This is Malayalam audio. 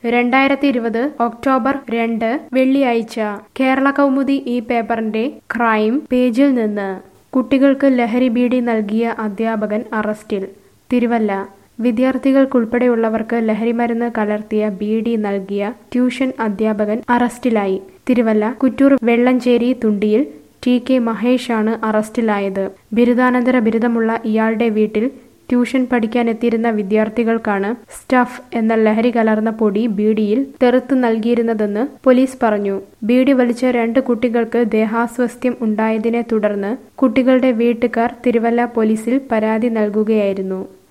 രണ്ടായിരത്തി ഇരുപത് ഒക്ടോബർ രണ്ട് വെള്ളിയാഴ്ച കേരള കൗമുദി ഈ പേപ്പറിന്റെ ക്രൈം പേജിൽ നിന്ന് കുട്ടികൾക്ക് ലഹരി ബീഡി നൽകിയ അധ്യാപകൻ അറസ്റ്റിൽ തിരുവല്ല വിദ്യാർത്ഥികൾക്കുൾപ്പെടെയുള്ളവർക്ക് ലഹരിമരുന്ന് കലർത്തിയ ബീഡി നൽകിയ ട്യൂഷൻ അധ്യാപകൻ അറസ്റ്റിലായി തിരുവല്ല കുറ്റൂർ വെള്ളഞ്ചേരി തുണ്ടിയിൽ ടി കെ മഹേഷാണ് അറസ്റ്റിലായത് ബിരുദാനന്തര ബിരുദമുള്ള ഇയാളുടെ വീട്ടിൽ ട്യൂഷൻ പഠിക്കാനെത്തിയിരുന്ന വിദ്യാർത്ഥികൾക്കാണ് സ്റ്റഫ് എന്ന ലഹരി കലർന്ന പൊടി ബീഡിയിൽ തെറുത്തു നൽകിയിരുന്നതെന്ന് പോലീസ് പറഞ്ഞു ബീഡി വലിച്ച രണ്ട് കുട്ടികൾക്ക് ദേഹാസ്വാസ്ഥ്യം ഉണ്ടായതിനെ തുടർന്ന് കുട്ടികളുടെ വീട്ടുകാർ തിരുവല്ല പോലീസിൽ പരാതി നൽകുകയായിരുന്നു